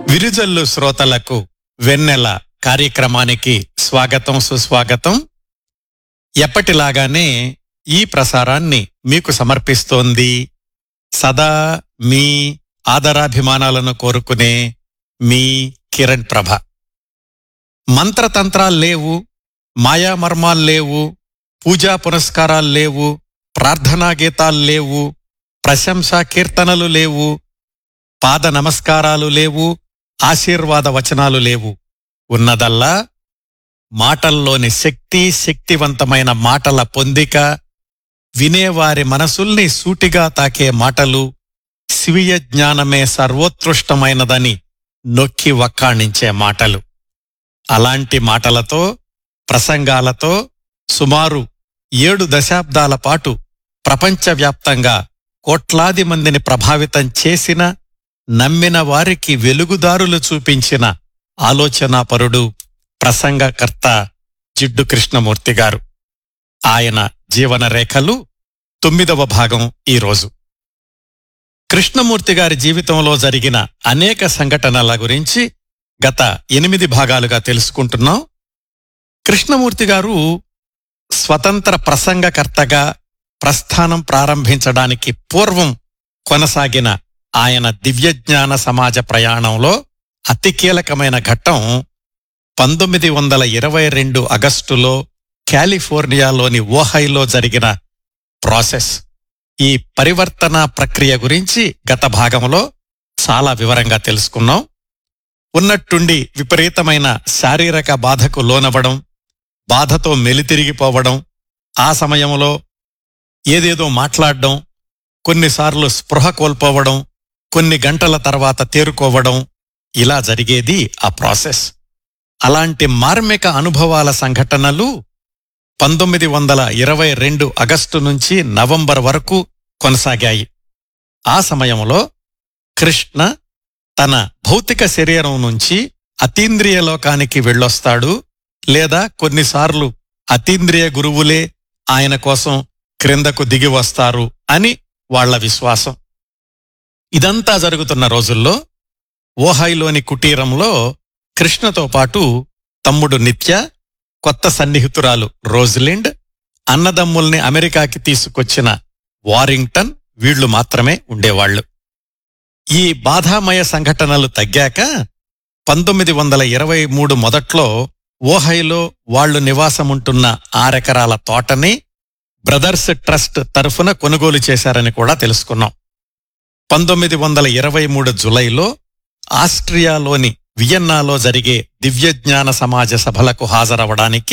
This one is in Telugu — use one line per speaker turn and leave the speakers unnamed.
విరుజల్లు శ్రోతలకు వెన్నెల కార్యక్రమానికి స్వాగతం సుస్వాగతం ఎప్పటిలాగానే ఈ ప్రసారాన్ని మీకు సమర్పిస్తోంది సదా మీ ఆదరాభిమానాలను కోరుకునే మీ కిరణ్ ప్రభ మంత్రతంత్రాలు లేవు మాయామర్మాలు లేవు పూజా పునస్కారాలు లేవు ప్రార్థనా గీతాలు లేవు ప్రశంసా కీర్తనలు లేవు పాద నమస్కారాలు లేవు ఆశీర్వాద వచనాలు లేవు ఉన్నదల్లా మాటల్లోని శక్తి శక్తివంతమైన మాటల పొందిక వినేవారి మనసుల్ని సూటిగా తాకే మాటలు స్వీయ జ్ఞానమే సర్వోత్కృష్టమైనదని నొక్కి వక్కాణించే మాటలు అలాంటి మాటలతో ప్రసంగాలతో సుమారు ఏడు దశాబ్దాల పాటు ప్రపంచవ్యాప్తంగా కోట్లాది మందిని ప్రభావితం చేసిన నమ్మిన వారికి వెలుగుదారులు చూపించిన ఆలోచనాపరుడు ప్రసంగకర్త జిడ్డు కృష్ణమూర్తి గారు ఆయన జీవన రేఖలు తొమ్మిదవ భాగం ఈరోజు కృష్ణమూర్తి గారి జీవితంలో జరిగిన అనేక సంఘటనల గురించి గత ఎనిమిది భాగాలుగా తెలుసుకుంటున్నాం కృష్ణమూర్తి గారు స్వతంత్ర ప్రసంగకర్తగా ప్రస్థానం ప్రారంభించడానికి పూర్వం కొనసాగిన ఆయన దివ్యజ్ఞాన సమాజ ప్రయాణంలో అతి కీలకమైన ఘట్టం పంతొమ్మిది వందల ఇరవై రెండు ఆగస్టులో కాలిఫోర్నియాలోని ఓహైలో జరిగిన ప్రాసెస్ ఈ పరివర్తన ప్రక్రియ గురించి గత భాగంలో చాలా వివరంగా తెలుసుకున్నాం ఉన్నట్టుండి విపరీతమైన శారీరక బాధకు లోనవడం బాధతో మెలితిరిగిపోవడం ఆ సమయంలో ఏదేదో మాట్లాడడం కొన్నిసార్లు స్పృహ కోల్పోవడం కొన్ని గంటల తర్వాత తేరుకోవడం ఇలా జరిగేది ఆ ప్రాసెస్ అలాంటి మార్మిక అనుభవాల సంఘటనలు పంతొమ్మిది వందల ఇరవై రెండు ఆగస్టు నుంచి నవంబర్ వరకు కొనసాగాయి ఆ సమయంలో కృష్ణ తన భౌతిక శరీరం నుంచి అతీంద్రియ లోకానికి వెళ్ళొస్తాడు లేదా కొన్నిసార్లు అతీంద్రియ గురువులే ఆయన కోసం క్రిందకు దిగి వస్తారు అని వాళ్ల విశ్వాసం ఇదంతా జరుగుతున్న రోజుల్లో ఓహాయిలోని కుటీరంలో కృష్ణతో పాటు తమ్ముడు నిత్య కొత్త సన్నిహితురాలు రోజ్లిండ్ అన్నదమ్ముల్ని అమెరికాకి తీసుకొచ్చిన వారింగ్టన్ వీళ్లు మాత్రమే ఉండేవాళ్లు ఈ బాధామయ సంఘటనలు తగ్గాక పంతొమ్మిది వందల ఇరవై మూడు మొదట్లో ఓహైలో వాళ్లు నివాసముంటున్న ఆరెకరాల తోటని బ్రదర్స్ ట్రస్ట్ తరఫున కొనుగోలు చేశారని కూడా తెలుసుకున్నాం పంతొమ్మిది వందల ఇరవై మూడు జులైలో ఆస్ట్రియాలోని వియన్నాలో జరిగే దివ్యజ్ఞాన సమాజ సభలకు హాజరవడానికి